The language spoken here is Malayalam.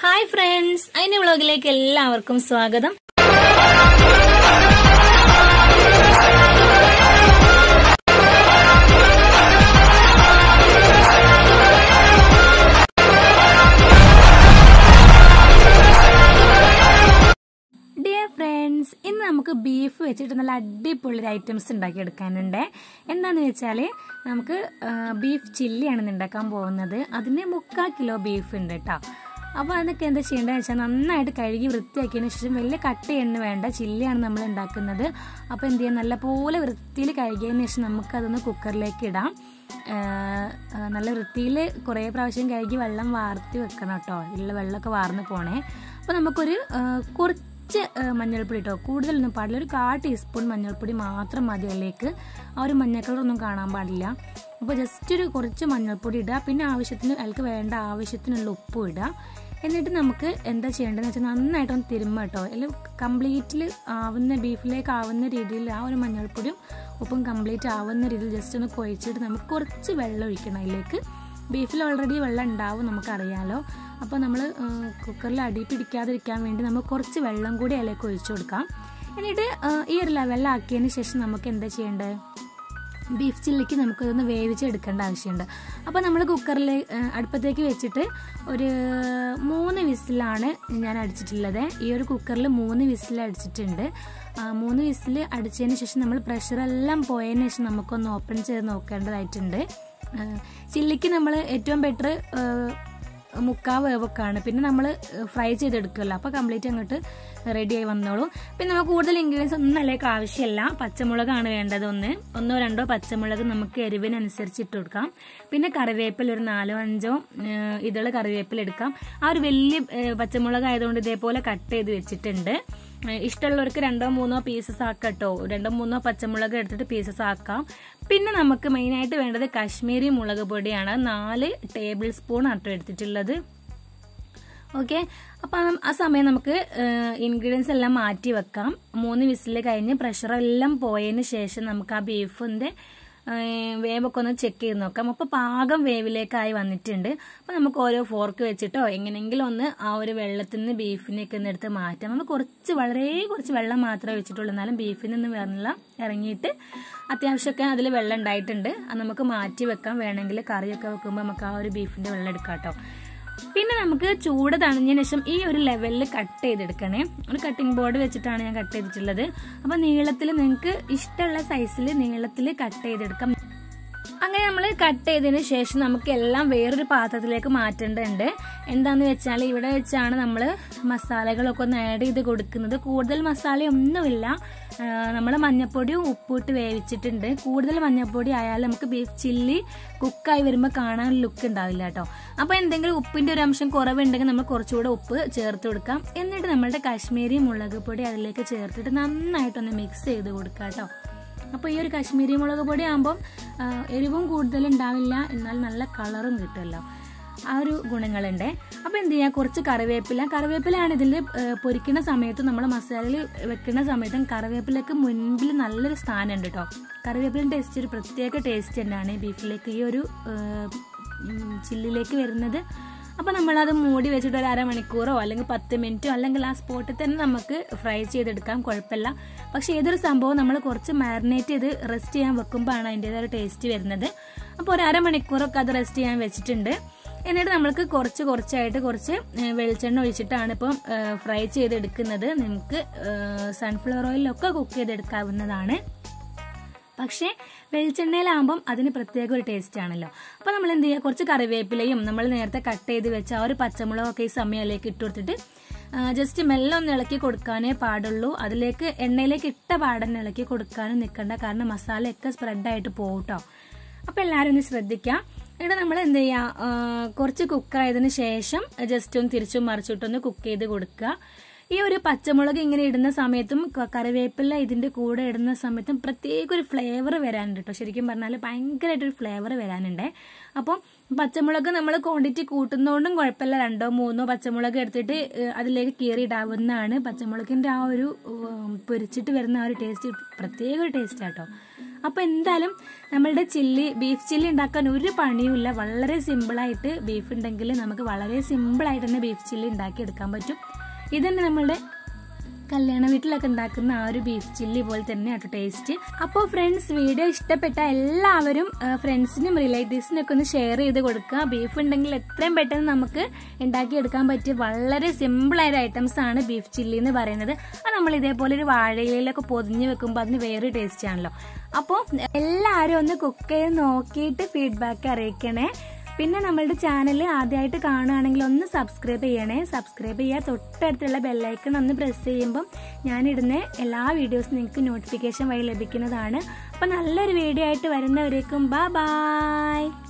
ഹായ് ഫ്രണ്ട്സ് അതിന്റെ വ്ളോഗിലേക്ക് എല്ലാവർക്കും സ്വാഗതം ഡിയർ ഫ്രണ്ട്സ് ഇന്ന് നമുക്ക് ബീഫ് വെച്ചിട്ട് നല്ല അടിപൊളി ഒരു ഐറ്റംസ് ഉണ്ടാക്കിയെടുക്കാനുണ്ട് എന്താന്ന് വെച്ചാൽ നമുക്ക് ആ, ബീഫ് ചില്ലിയാണ് ഇന്ന് ഉണ്ടാക്കാൻ പോകുന്നത് അതിന് മുക്കാൽ കിലോ ബീഫ് ഉണ്ട് കേട്ടോ അപ്പോൾ അതൊക്കെ എന്താ ചെയ്യേണ്ടതെന്ന് വെച്ചാൽ നന്നായിട്ട് കഴുകി വൃത്തിയാക്കിയതിന് ശേഷം വലിയ കട്ട് എണ്ണ വേണ്ട ചില്ലിയാണ് നമ്മൾ ഉണ്ടാക്കുന്നത് അപ്പോൾ എന്ത് ചെയ്യാം നല്ലപോലെ വൃത്തിയിൽ കഴുകിയതിന് ശേഷം നമുക്കതൊന്ന് കുക്കറിലേക്ക് ഇടാം ആ, ആ, നല്ല വൃത്തിയിൽ കുറേ പ്രാവശ്യം കഴുകി വെള്ളം വാർത്തി വെക്കണം കേട്ടോ ഇതിലുള്ള വെള്ളമൊക്കെ വാർന്ന് പോണേ അപ്പോൾ നമുക്കൊരു ആ, കുറച്ച് കുറച്ച് ഏഹ്, മഞ്ഞൾപ്പൊടി കേട്ടോ കൂടുതലൊന്നും പാടില്ല ഒരു കാ ടീസ്പൂൺ മഞ്ഞൾപ്പൊടി മാത്രം മതി അതിലേക്ക് ആ ഒരു മഞ്ഞ കളറൊന്നും കാണാൻ പാടില്ല അപ്പോൾ ജസ്റ്റ് ഒരു കുറച്ച് മഞ്ഞൾപ്പൊടി ഇടുക പിന്നെ ആവശ്യത്തിന് അതിലേക്ക് വേണ്ട ആവശ്യത്തിനുള്ള ഉപ്പും ഇടുക എന്നിട്ട് നമുക്ക് എന്താ ചെയ്യേണ്ടതെന്ന് വെച്ചാൽ നന്നായിട്ടൊന്ന് തിരുമ്മ കേട്ടോ എല്ലാം കംപ്ലീറ്റിൽ ആവുന്ന ബീഫിലേക്ക് ആവുന്ന രീതിയിൽ ആ ഒരു മഞ്ഞൾപ്പൊടിയും ഉപ്പും കംപ്ലീറ്റ് ആവുന്ന രീതിയിൽ ജസ്റ്റ് ഒന്ന് കുഴച്ചിട്ട് നമുക്ക് കുറച്ച് വെള്ളം ഒഴിക്കണം അതിലേക്ക് ബീഫിൽ ഓൾറെഡി വെള്ളം ഉണ്ടാവും നമുക്കറിയാലോ അപ്പോൾ നമ്മൾ കുക്കറിൽ അടി പിടിക്കാതിരിക്കാൻ വേണ്ടി നമുക്ക് കുറച്ച് വെള്ളം കൂടി അതിലേക്ക് ഒഴിച്ചു കൊടുക്കാം എന്നിട്ട് ആ, ഈ ഒരു ലെവലിലാക്കിയതിന് ശേഷം നമുക്ക് എന്താ ചെയ്യേണ്ടത് ബീഫ് ചില്ലിക്ക് നമുക്കതൊന്ന് വേവിച്ചെടുക്കേണ്ട ആവശ്യമുണ്ട് അപ്പോൾ നമ്മൾ കുക്കറിൽ അടുപ്പത്തേക്ക് വെച്ചിട്ട് ഒരു മൂന്ന് വിസിലാണ് ഞാൻ അടിച്ചിട്ടുള്ളത് ഈ ഒരു കുക്കറിൽ മൂന്ന് വിസിൽ അടിച്ചിട്ടുണ്ട് ആ, മൂന്ന് വിസിൽ അടിച്ചതിന് ശേഷം നമ്മൾ പ്രഷറെല്ലാം പോയതിന് ശേഷം നമുക്കൊന്ന് ഓപ്പൺ ചെയ്ത് നോക്കേണ്ടതായിട്ടുണ്ട് ആ, ചില്ലിക്ക് നമ്മൾ ഏറ്റവും ബെറ്റർ മുക്കാ വേവൊക്കെയാണ് പിന്നെ നമ്മൾ ഫ്രൈ ചെയ്തെടുക്കുമല്ലോ അപ്പോൾ കംപ്ലീറ്റ് അങ്ങോട്ട് റെഡി ആയി വന്നോളൂ പിന്നെ നമുക്ക് കൂടുതൽ ഇൻഗ്രീഡിയൻസ് ഒന്നും അതിലേക്ക് ആവശ്യമില്ല പച്ചമുളകാണ് വേണ്ടത് ഒന്ന് ഒന്നോ രണ്ടോ പച്ചമുളക് നമുക്ക് എരിവിനനുസരിച്ച് ഇട്ട് കൊടുക്കാം പിന്നെ കറിവേപ്പില ഒരു നാലോ അഞ്ചോ ഏഹ്, ഇതള് കറിവേപ്പില എടുക്കാം ആ ഒരു വലിയ ഏഹ്, പച്ചമുളക് ആയതുകൊണ്ട് ഇതേപോലെ കട്ട് ചെയ്ത് വെച്ചിട്ടുണ്ട് ഏഹ്, ഇഷ്ടമുള്ളവർക്ക് രണ്ടോ മൂന്നോ പീസസ് ആക്കട്ടോ രണ്ടോ മൂന്നോ പച്ചമുളക് എടുത്തിട്ട് പീസസ് ആക്കാം പിന്നെ നമുക്ക് മെയിനായിട്ട് വേണ്ടത് കാശ്മീരി മുളക് പൊടിയാണ് നാല് ടേബിൾ സ്പൂൺ ആട്ടോ എടുത്തിട്ടുള്ളത് ഓക്കെ അപ്പം ആ സമയം നമുക്ക് ഇൻഗ്രീഡിയൻസ് എല്ലാം മാറ്റി വെക്കാം മൂന്ന് വിസിൽ കഴിഞ്ഞ് പ്രഷറെല്ലാം പോയതിന് ശേഷം നമുക്ക് ആ ബീഫിൻ്റെ വേവൊക്കെ ഒന്ന് ചെക്ക് ചെയ്ത് നോക്കാം അപ്പോൾ പാകം വേവിലേക്കായി വന്നിട്ടുണ്ട് അപ്പോൾ നമുക്ക് ഓരോ ഫോർക്ക് വെച്ചിട്ടോ എങ്ങനെയെങ്കിലും ഒന്ന് ആ ഒരു വെള്ളത്തിൽ നിന്ന് ബീഫിനെയൊക്കെ ഒന്ന് എടുത്ത് മാറ്റാം നമ്മൾ കുറച്ച് വളരെ കുറച്ച് വെള്ളം മാത്രമേ വെച്ചിട്ടുള്ളൂ എന്നാലും ബീഫിൽ നിന്ന് വെള്ളം ഇറങ്ങിയിട്ട് അത്യാവശ്യമൊക്കെ അതിൽ വെള്ളം ഉണ്ടായിട്ടുണ്ട് അത് നമുക്ക് മാറ്റി വെക്കാം വേണമെങ്കിൽ കറിയൊക്കെ വെക്കുമ്പോൾ നമുക്ക് ആ ഒരു ബീഫിൻ്റെ വെള്ളം എടുക്കാം കേട്ടോ പിന്നെ നമുക്ക് ചൂട് തണിഞ്ഞതിന് ശേഷം ഈ ഒരു ലെവലിൽ കട്ട് ചെയ്തെടുക്കണേ ഒരു കട്ടിംഗ് ബോർഡ് വെച്ചിട്ടാണ് ഞാൻ കട്ട് ചെയ്തിട്ടുള്ളത് അപ്പൊ നീളത്തിൽ നിങ്ങൾക്ക് ഇഷ്ടമുള്ള സൈസിൽ നീളത്തിൽ കട്ട് ചെയ്തെടുക്കാം അങ്ങനെ നമ്മൾ കട്ട് ചെയ്തതിന് ശേഷം നമുക്ക് എല്ലാം വേറൊരു പാത്രത്തിലേക്ക് മാറ്റേണ്ടതുണ്ട് എന്താന്ന് വെച്ചാൽ ഇവിടെ വെച്ചാണ് നമ്മൾ മസാലകളൊക്കെ ഒന്ന് ആഡ് ചെയ്ത് കൊടുക്കുന്നത് കൂടുതൽ മസാലയൊന്നുമില്ല നമ്മൾ മഞ്ഞപ്പൊടിയും ഉപ്പിട്ട് വേവിച്ചിട്ടുണ്ട് കൂടുതൽ മഞ്ഞപ്പൊടി ആയാലും നമുക്ക് ബീഫ് ചില്ലി കുക്കായി വരുമ്പോൾ കാണാൻ ലുക്ക് ഉണ്ടാവില്ല കേട്ടോ അപ്പോൾ എന്തെങ്കിലും ഉപ്പിന്റെ ഒരു അംശം കുറവുണ്ടെങ്കിൽ നമ്മൾ കുറച്ചുകൂടെ ഉപ്പ് ചേർത്ത് കൊടുക്കാം എന്നിട്ട് നമ്മളുടെ കാശ്മീരി മുളക് പൊടി അതിലേക്ക് ചേർത്തിട്ട് നന്നായിട്ടൊന്ന് മിക്സ് ചെയ്ത് കൊടുക്കാം കേട്ടോ അപ്പോൾ ഈ ഒരു കാശ്മീരി മുളക് പൊടി ആകുമ്പം ആ, എരിവും കൂടുതലുണ്ടാവില്ല എന്നാൽ നല്ല കളറും കിട്ടുമല്ലോ ആ ഒരു ഗുണങ്ങളുണ്ട് അപ്പോൾ എന്ത് ചെയ്യുക കുറച്ച് കറിവേപ്പില കറിവേപ്പിലയാണ് ഇതിൽ പൊരിക്കുന്ന സമയത്ത് നമ്മൾ മസാലയിൽ വെക്കുന്ന സമയത്തും കറിവേപ്പിലക്ക് മുൻപിൽ നല്ലൊരു സ്ഥാനമുണ്ട് കേട്ടോ കറിവേപ്പിലിൻ്റെ ടേസ്റ്റ് ഒരു പ്രത്യേക ടേസ്റ്റ് തന്നെയാണ് ബീഫിലേക്ക് ഈ ഒരു ആ, ഉം, ചില്ലിലേക്ക് വരുന്നത് അപ്പോൾ നമ്മളത് മൂടി വെച്ചിട്ട് ഒരു അരമണിക്കൂറോ അല്ലെങ്കിൽ പത്ത് മിനിറ്റോ അല്ലെങ്കിൽ ആ സ്പോട്ടിൽ തന്നെ നമുക്ക് ഫ്രൈ ചെയ്തെടുക്കാം കുഴപ്പമില്ല പക്ഷേ ഏതൊരു സംഭവം നമ്മൾ കുറച്ച് മാരിനേറ്റ് ചെയ്ത് റെസ്റ്റ് ചെയ്യാൻ വെക്കുമ്പോഴാണ് അതിൻ്റെതായ ഒരു ടേസ്റ്റ് വരുന്നത് അപ്പോൾ ഒരു അരമണിക്കൂറൊക്കെ അത് റെസ്റ്റ് ചെയ്യാൻ വെച്ചിട്ടുണ്ട് എന്നിട്ട് നമ്മൾക്ക് കുറച്ച് കുറച്ചായിട്ട് കുറച്ച് ഏഹ്, വെളിച്ചെണ്ണ ഒഴിച്ചിട്ടാണ് ഇപ്പം ഫ്രൈ ചെയ്തെടുക്കുന്നത് നമുക്ക് സൺഫ്ലവർ ഓയിലൊക്കെ കുക്ക് ചെയ്തെടുക്കാവുന്നതാണ് പക്ഷേ വെളിച്ചെണ്ണയിലാകുമ്പം അതിന് പ്രത്യേക ഒരു ടേസ്റ്റ് ആണല്ലോ അപ്പോൾ നമ്മൾ എന്ത് ചെയ്യുക കുറച്ച് കറിവേപ്പിലയും നമ്മൾ നേരത്തെ കട്ട് ചെയ്ത് വെച്ച ആ ഒരു പച്ചമുളകൊക്കെ ഈ സമയത്തിലേക്ക് ഇട്ട് കൊടുത്തിട്ട് ജസ്റ്റ് മെല്ലെ ഒന്ന് ഇളക്കി കൊടുക്കാനേ പാടുള്ളൂ അതിലേക്ക് എണ്ണയിലേക്ക് ഇട്ട പാടന്നെ ഇളക്കി കൊടുക്കാനും നിൽക്കണ്ട കാരണം മസാലയൊക്കെ സ്പ്രെഡായിട്ട് പോകും കേട്ടോ അപ്പോൾ എല്ലാവരും ഒന്ന് ശ്രദ്ധിക്കുക എന്നിട്ട് നമ്മൾ എന്ത് ചെയ്യുക ആ, കുറച്ച് കുക്കായതിനു ശേഷം ജസ്റ്റ് ഒന്ന് തിരിച്ചും മറിച്ചിട്ടൊന്ന് കുക്ക് ചെയ്ത് കൊടുക്കുക ഈ ഒരു പച്ചമുളക് ഇങ്ങനെ ഇടുന്ന സമയത്തും ക- കറിവേപ്പില ഇതിന്റെ കൂടെ ഇടുന്ന സമയത്തും പ്രത്യേക ഒരു ഫ്ലേവർ വരാനുണ്ട് കേട്ടോ ശരിക്കും പറഞ്ഞാൽ ഭയങ്കരമായിട്ടൊരു ഫ്ലേവർ വരാനുണ്ട് അപ്പം പച്ചമുളക് നമ്മൾ ക്വാണ്ടിറ്റി കൂട്ടുന്നതുകൊണ്ടും കുഴപ്പമില്ല രണ്ടോ മൂന്നോ പച്ചമുളക് എടുത്തിട്ട് ഏഹ്, അതിലേക്ക് കീറിയിടാവുന്നതാണ് പച്ചമുളകിന്റെ ആ ഒരു ഉം, പൊരിച്ചിട്ട് വരുന്ന ആ ഒരു ടേസ്റ്റ് പ്രത്യേക ഒരു ടേസ്റ്റ് കേട്ടോ അപ്പോൾ എന്തായാലും നമ്മളുടെ ചില്ലി ബീഫ് ചില്ലി ഉണ്ടാക്കാൻ ഒരു പണിയുമില്ല വളരെ സിമ്പിളായിട്ട് ബീഫ് ഉണ്ടെങ്കിൽ നമുക്ക് വളരെ സിമ്പിളായിട്ട് തന്നെ ബീഫ് ചില്ലി ഉണ്ടാക്കി എടുക്കാൻ പറ്റും ഇതന്നെ നമ്മളുടെ കല്യാണ വീട്ടിലൊക്കെ ഉണ്ടാക്കുന്ന ആ ഒരു ബീഫ് ചില്ലി പോലെ തന്നെ ആട്ടോ ടേസ്റ്റ് അപ്പോൾ ഫ്രണ്ട്സ് വീഡിയോ ഇഷ്ടപ്പെട്ട എല്ലാവരും ഫ്രണ്ട്സിനും റിലേറ്റീവ്സിനും ഒക്കെ ഒന്ന് ഷെയർ ചെയ്ത് കൊടുക്കുക ബീഫ് ഉണ്ടെങ്കിൽ എത്രയും പെട്ടെന്ന് നമുക്ക് ഉണ്ടാക്കിയെടുക്കാൻ പറ്റിയ വളരെ സിമ്പിളായ ഒരു ഐറ്റംസ് ആണ് ബീഫ് ചില്ലി എന്ന് പറയുന്നത് അത് നമ്മൾ ഇതേപോലെ ഒരു വാഴയിലൊക്കെ പൊതിഞ്ഞ് വെക്കുമ്പോൾ അതിന് വേറെ ടേസ്റ്റ് ആണല്ലോ അപ്പോൾ എല്ലാവരും ഒന്ന് കുക്ക് ചെയ്ത് നോക്കിയിട്ട് ഫീഡ്ബാക്ക് അറിയിക്കണേ പിന്നെ നമ്മളുടെ ചാനൽ ആദ്യമായിട്ട് കാണുകയാണെങ്കിൽ ഒന്ന് സബ്സ്ക്രൈബ് ചെയ്യണേ സബ്സ്ക്രൈബ് ചെയ്യുക തൊട്ടടുത്തുള്ള ബെല്ലൈക്കൺ ഒന്ന് പ്രസ് ചെയ്യുമ്പം ഞാനിടുന്ന എല്ലാ വീഡിയോസും നിങ്ങൾക്ക് നോട്ടിഫിക്കേഷൻ വഴി ലഭിക്കുന്നതാണ് അപ്പോൾ നല്ലൊരു വീഡിയോ ആയിട്ട് വരുന്നവരേക്കും ബൈ ബൈ